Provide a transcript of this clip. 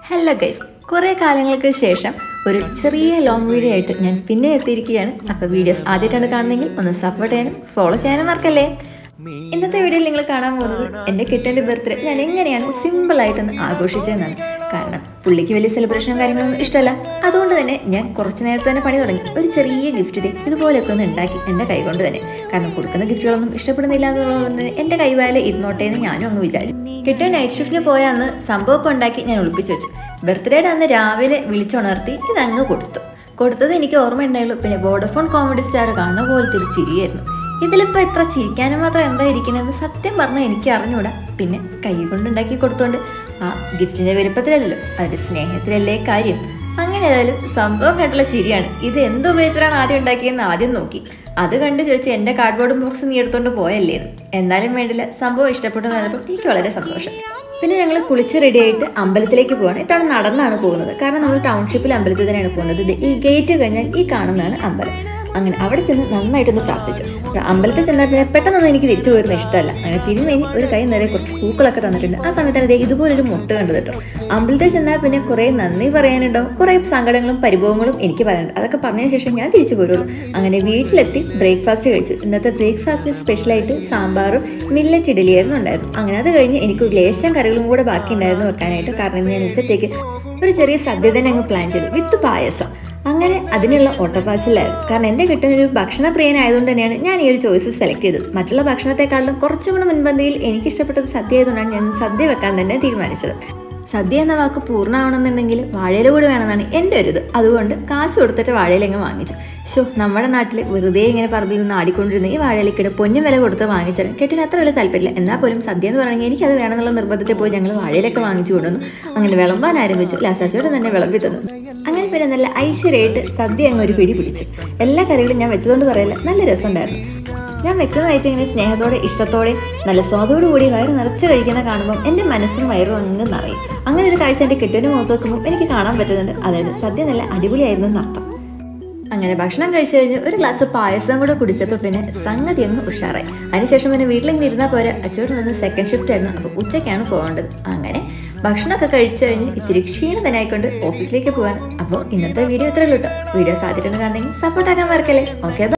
Hello guys കുറേ കാലങ്ങൾക്ക് ശേഷം ഒരു ചെറിയ ലോങ് വീഡിയോ ആയിട്ട് ഞാൻ പിന്നെ എത്തിയിരിക്കുകയാണ് അപ്പോൾ വീഡിയോസ് ആദ്യമായിട്ടാണ് കാണുന്നതെങ്കിൽ ഒന്ന് സപ്പോർട്ട് ചെയ്യാനും ഫോളോ ചെയ്യാനും മറക്കല്ലേ ഇന്നത്തെ വീഡിയോയിൽ നിങ്ങൾ കാണാൻ പോകുന്നത് എൻ്റെ കിട്ടൻ്റെ ബർത്ത്ഡേ ഞാൻ എങ്ങനെയാണ് സിമ്പിളായിട്ടൊന്ന് ആഘോഷിച്ചതെന്നാണ് കാരണം പുള്ളിക്ക് വലിയ സെലിബ്രേഷനും കാര്യങ്ങളൊന്നും ഇഷ്ടമല്ല അതുകൊണ്ട് തന്നെ ഞാൻ കുറച്ച് നേരത്തെ തന്നെ പണി തുടങ്ങി ഒരു ചെറിയ ഗിഫ്റ്റ് ഇത് ഇതുപോലെയൊക്കെ ഒന്ന് ഉണ്ടാക്കി എൻ്റെ കൈ കൊണ്ട് തന്നെ കാരണം കൊടുക്കുന്ന ഗിഫ്റ്റുകളൊന്നും ഇഷ്ടപ്പെടുന്നില്ല എന്നുള്ളത് കൊണ്ട് എൻ്റെ കൈവാല ഇരുന്നോട്ടെ എന്ന് ഞാനും അങ്ങ് വിചാരിച്ചു കിട്ടിയ നൈറ്റ് ഷിഫ്റ്റിന് പോയ അന്ന് സംഭവമൊക്കെ ഉണ്ടാക്കി ഞാൻ ഒളിപ്പിച്ചു വെച്ചു ബർത്ത്ഡേയുടെ അന്ന് രാവിലെ വിളിച്ചുണർത്തി ഇതങ്ങ് കൊടുത്തു കൊടുത്തത് എനിക്ക് ഓർമ്മയുണ്ടായുള്ളൂ പിന്നെ വോഡഫോൺ കോമഡി സ്റ്റാർ കാണുന്ന പോലത്തെ ഒരു ചിരിയായിരുന്നു ഇതിലിപ്പോൾ ഇത്ര ചിരിക്കാനും മാത്രം എന്താ ഇരിക്കണമെന്ന് സത്യം പറഞ്ഞാൽ എനിക്ക് അറിഞ്ഞൂടാ പിന്നെ കൈ കൊണ്ടുണ്ടാക്കി കൊടുത്തോണ്ട് ആ ഗിഫ്റ്റിന്റെ വലുപ്പത്തിലല്ലല്ലോ അതിന്റെ സ്നേഹത്തിലല്ലേ കാര്യം അങ്ങനെ ഏതായാലും സംഭവം കണ്ടുള്ള ചിരിയാണ് ഇത് എന്ത് ഉപയോഗിച്ചിട്ടാണ് ആദ്യം ഉണ്ടാക്കിയെന്ന് ആദ്യം നോക്കി അത് കണ്ട് ചോദിച്ച് എൻ്റെ കാർഡ്ബോർഡ് ബോക്സ് നീ എടുത്തോണ്ട് പോയല്ലേ എന്ന്. എന്നാലും വേണ്ടില്ല സംഭവം ഇഷ്ടപ്പെട്ടു പറഞ്ഞപ്പോൾ എനിക്ക് വളരെ സന്തോഷം പിന്നെ ഞങ്ങൾ കുളിച്ച് റെഡി ആയിട്ട് അമ്പലത്തിലേക്ക് പോവാണ് ഇത്തവണ നടന്നാണ് പോകുന്നത് കാരണം നമ്മൾ ടൗൺഷിപ്പിൽ അമ്പലത്തിൽ തന്നെയാണ് പോകുന്നത് ഇത് ഈ ഗേറ്റ് കഴിഞ്ഞാൽ ഈ കാണുന്നതാണ് അമ്പലം അങ്ങനെ അവിടെ ചെന്ന് നന്നായിട്ടൊന്ന് പ്രാർത്ഥിച്ചു അമ്പലത്തിൽ ചെന്നാൽ പിന്നെ പെട്ടെന്നൊന്നും എനിക്ക് തിരിച്ചു പോയിരുന്ന ഇഷ്ടമല്ല അങ്ങനെ തിരുമേനി ഒരു കൈ നിറയെ കുറച്ച് പൂക്കളൊക്കെ തന്നിട്ടുണ്ട് ആ സമയത്താണ് ദേ ഇതുപോലൊരു മുട്ട് കണ്ടത് കേട്ടോ അമ്പലത്തിൽ ചെന്നാൽ പിന്നെ കുറേ നന്ദി പറയാനുണ്ടാവും കുറേ സങ്കടങ്ങളും പരിഭവങ്ങളും എനിക്ക് പറയാനുണ്ട് അതൊക്കെ പറഞ്ഞതിന് ശേഷം ഞാൻ തിരിച്ചു പോരുള്ളൂ അങ്ങനെ വീട്ടിലെത്തി ബ്രേക്ക്ഫാസ്റ്റ് കഴിച്ചു ഇന്നത്തെ ബ്രേക്ക്ഫാസ്റ്റിൽ സ്പെഷ്യലായിട്ട് സാമ്പാറും മില്ലറ്റ് ഇഡലിയായിരുന്നു ഉണ്ടായിരുന്നു അങ്ങനെ അത് കഴിഞ്ഞ് എനിക്ക് ലേശം കറികളും കൂടെ ബാക്കി ഉണ്ടായിരുന്നു വെക്കാനായിട്ട് കാരണം ഇന്ന് ഞാൻ ഉച്ചത്തേക്ക് ഒരു ചെറിയ സദ്യ തന്നെ അങ്ങ് പ്ലാൻ ചെയ്തു വിത്ത് പായസം അങ്ങനെ അതിനുള്ള ഓട്ടപ്പാച്ചിലായിരുന്നു കാരണം എൻ്റെ കിട്ടുന്ന ഒരു ഭക്ഷണ പ്രിയനായതുകൊണ്ട് തന്നെയാണ് ഞാൻ ഈ ഒരു ചോയ്സ് സെലക്ട് ചെയ്തത് മറ്റുള്ള ഭക്ഷണത്തെക്കാളും കുറച്ചും കൂടെ മുൻപന്തിയിൽ എനിക്ക് ഇഷ്ടപ്പെട്ടത് സദ്യ ആയതുകൊണ്ടാണ് ഞാൻ സദ്യ വെക്കാൻ തന്നെ തീരുമാനിച്ചത് സദ്യ എന്ന വാക്ക് പൂർണ്ണമാവണമെന്നുണ്ടെങ്കിൽ വാഴയില കൂടി വേണമെന്നാണ് എൻ്റെ ഒരു ഇത് അതുകൊണ്ട് കാശ് കൊടുത്തിട്ട് വാഴയില അങ്ങ് വാങ്ങിച്ചു ഷോ നമ്മുടെ നാട്ടിൽ വെറുതെ ഇങ്ങനെ പറമ്പിൽ നിന്ന് ആടിക്കൊണ്ടിരുന്ന ഈ വാഴയിലക്കിട് പൊന്നും വില കൊടുത്ത് വാങ്ങിച്ചാൽ കെട്ടിന് അത്ര വലിയ താല്പര്യമില്ല എന്നാൽ പോലും സദ്യ എന്ന് പറയുമെങ്കിൽ എനിക്കത് വേണമെന്നുള്ള നിർബന്ധത്തിൽ പോയി ഞങ്ങൾ വാഴയിലൊക്കെ വാങ്ങിച്ചു കൊണ്ടുവന്നു അങ്ങനെ വിളമ്പാൻ ആരംഭിച്ചു ലാസ്റ്റാച്ചോട് തന്നെ വിളമ്പി തന്നു അങ്ങനെ പിന്നെ നല്ല ഐശ്വര്യമായിട്ട് സദ്യ അങ്ങ് ഒരു പിടി പിടിച്ചു എല്ലാ കറികളും ഞാൻ വെച്ചതുകൊണ്ട് പറയില്ല നല്ല രസമുണ്ടായിരുന്നു ഞാൻ വെക്കുന്നതായിട്ട് ഇങ്ങനെ സ്നേഹത്തോടെ ഇഷ്ടത്തോടെ നല്ല സ്വാദോടു കൂടി വയറ് നിറച്ച് കഴിക്കുന്ന കാണുമ്പോൾ എൻ്റെ മനസ്സും വയറും അങ്ങ് നിറയും അങ്ങനെ ഒരു കാഴ്ച എൻ്റെ കെട്ടിന് മുഖത്ത് നോക്കുമ്പോൾ എനിക്ക് കാണാൻ പറ്റുന്നുണ്ട് അതായത് സദ്യ നല്ല അടിപൊളിയായിരുന്നു എന്നർത്ഥം അങ്ങനെ ഭക്ഷണം കഴിച്ചു കഴിഞ്ഞ് ഒരു ഗ്ലാസ് പായസം കൂടെ കുടിച്ചപ്പോൾ പിന്നെ സംഗതി അങ്ങ് ഉഷാറായി അതിനുശേഷം പിന്നെ വീട്ടിലിങ്ങനെ ഇരുന്നാൽ പോരെ അച്ചോട്ട് നിന്ന് സെക്കൻഡ് ഷിഫ്റ്റ് ആയിരുന്നു അപ്പോൾ ഉച്ചയ്ക്കാണ് പോകേണ്ടത് അങ്ങനെ ഭക്ഷണമൊക്കെ കഴിച്ചു കഴിഞ്ഞ് ഇത്തിരി ക്ഷീണം തന്നെ ആയിക്കൊണ്ട് ഓഫീസിലേക്ക് പോകാൻ അപ്പോൾ ഇന്നത്തെ വീഡിയോ ഇത്രയുള്ളൂ കേട്ടോ വീഡിയോ സാധ്യത കാണണമെങ്കിൽ സപ്പോർട്ടാക്കാൻ മറക്കല്ലേ ഓക്കെ